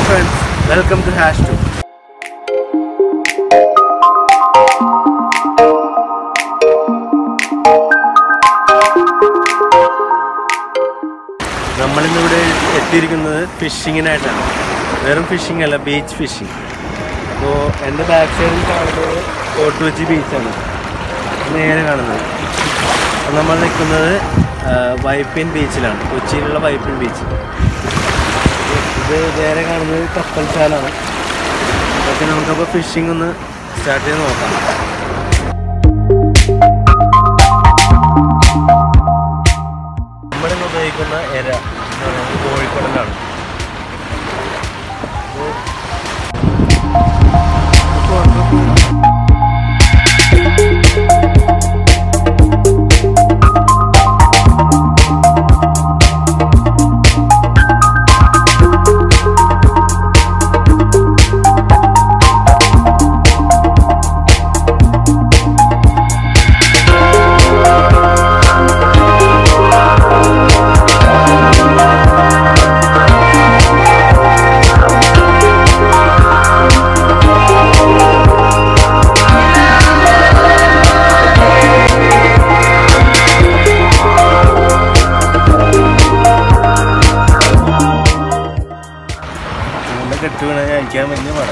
friends welcome to hash two നമ്മളിന്നിവിടെ എത്തിയിരിക്കുന്നത് ഫിഷിങ്ങിനായിട്ടാണ് വെറും ഫിഷിംഗ് അല്ല ബീച്ച് ഫിഷിംഗ് അപ്പോൾ എൻ്റെ ബാക്ക് സൈഡിൽ കാണുന്നത് കോട്ടുവച്ചി ബീച്ചാണ് നേരെ കാണുന്നത് അപ്പോൾ നമ്മൾ നിൽക്കുന്നത് ആ, വൈപ്പിൻ ബീച്ചിലാണ് കൊച്ചിയിലുള്ള വൈപ്പിൻ ബീച്ച് ഇത് നേരെ കാണുന്നത് കപ്പൽശാലാണ് അപ്പോൾ നമുക്കപ്പോൾ ഫിഷിംഗ് ഒന്ന് സ്റ്റാർട്ട് ചെയ്ത് നോക്കാം നമ്മളിന്ന് ഉപയോഗിക്കുന്ന എര എന്ന് പറയുന്നത് കോഴിക്കടലാണ് നല്ല കെട്ടുകണ അയക്കാൻ വലിയ പാടാ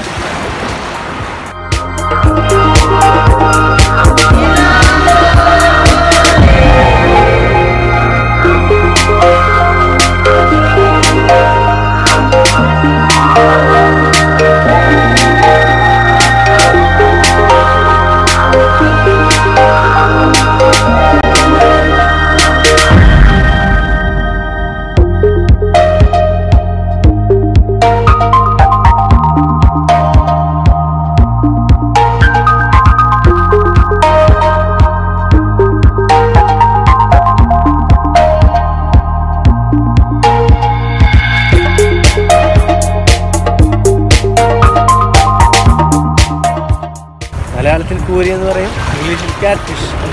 മലയാളത്തിൽ കൂരി എന്ന് പറയും ഇംഗ്ലീഷിൽ ക്യാറ്റ് ഫിഷ്